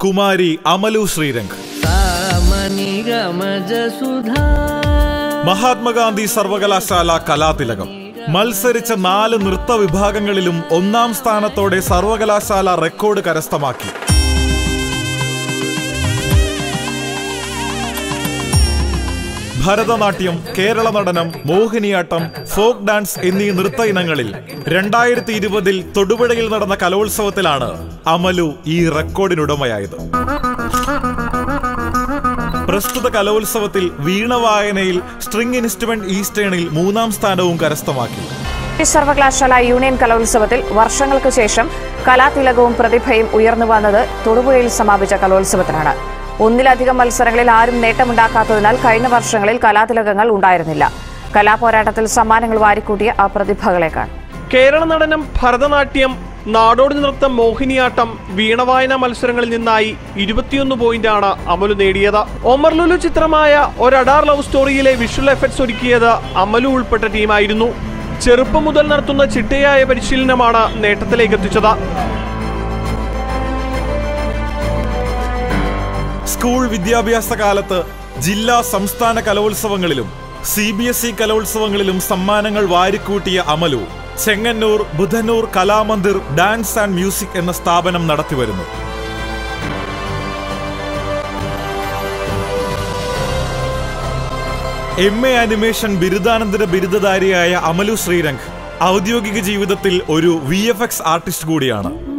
കുമാരി അമലു ശ്രീരംഗ് സാമനിഗമജസുധാ മഹാത്മാഗാന്ധി സർവകലാശാല കലാതിലകം മത്സരിച്ച നാല് നൃത്ത വിഭാഗങ്ങളിലും ഒന്നാം സ്ഥാനത്തോടെ സർവകലാശാല റെക്കോർഡ് കരസ്ഥമാക്കി ഭരതനാട്യം കേരള നടനം മോഹിനിയാട്ടം ഫോക്ക് ഡാൻസ് എന്നീ നൃത്ത ഇനങ്ങളിൽ രണ്ടായിരത്തി ഇരുപതിൽ തൊടുപുഴയിൽ നടന്ന കലോത്സവത്തിലാണ് അമലു ഈ റെക്കോർഡിനുടമയായത് പ്രസ്തുത കലോത്സവത്തിൽ വീണ വായനയിൽ സ്ട്രിംഗ് ഇൻസ്ട്രുമെന്റ് ഈസ്റ്റേണിൽ മൂന്നാം സ്ഥാനവും കരസ്ഥമാക്കി ഈ സർവകലാശാല യൂണിയൻ കലോത്സവത്തിൽ വർഷങ്ങൾക്ക് ശേഷം കലാതിലകവും പ്രതിഭയും ഉയർന്നു വന്നത് തൊടുപുഴയിൽ സമാപിച്ച കലോത്സവത്തിനാണ് ഒന്നിലധികം മത്സരങ്ങളിൽ ആരും നേട്ടമുണ്ടാക്കാത്തതിനാൽ കഴിഞ്ഞ വർഷങ്ങളിൽ കലാതിലകങ്ങൾ ഉണ്ടായിരുന്നില്ല കലാപോരാട്ടത്തിൽ സമ്മാനങ്ങൾ വാരിക്കൂട്ടിയ ആ പ്രതിഭകളെ കാണും കേരള നടനം ഭരതനാട്യം നാടോടി നൃത്തം മോഹിനിയാട്ടം വീണവായന മത്സരങ്ങളിൽ നിന്നായി ഇരുപത്തിയൊന്ന് പോയിന്റാണ് അമലു നേടിയത് ഒമർ ലുലു ചിത്രമായ ഒരഡാർ ലവ് സ്റ്റോറിയിലെ വിഷ്വൽ എഫക്ട്സ് ഒരുക്കിയത് അമലു ഉൾപ്പെട്ട ടീമായിരുന്നു ചെറുപ്പം മുതൽ നടത്തുന്ന ചിട്ടയായ പരിശീലനമാണ് നേട്ടത്തിലേക്ക് എത്തിച്ചത് സ്കൂൾ വിദ്യാഭ്യാസ കാലത്ത് ജില്ലാ സംസ്ഥാന കലോത്സവങ്ങളിലും സി ബി എസ് ഇ കലോത്സവങ്ങളിലും സമ്മാനങ്ങൾ വാരിക്കൂട്ടിയ Amalu Chengannur Budhanur Kalamandir dance and music എന്ന സ്ഥാപനം നടത്തിവരുന്നു എം എ അനിമേഷൻ ബിരുദാനന്തര ബിരുദധാരിയായ അമലു ശ്രീരംഗ് ഔദ്യോഗിക ജീവിതത്തിൽ ഒരു വി എഫ് എക്സ് ആർട്ടിസ്റ്റ് കൂടിയാണ്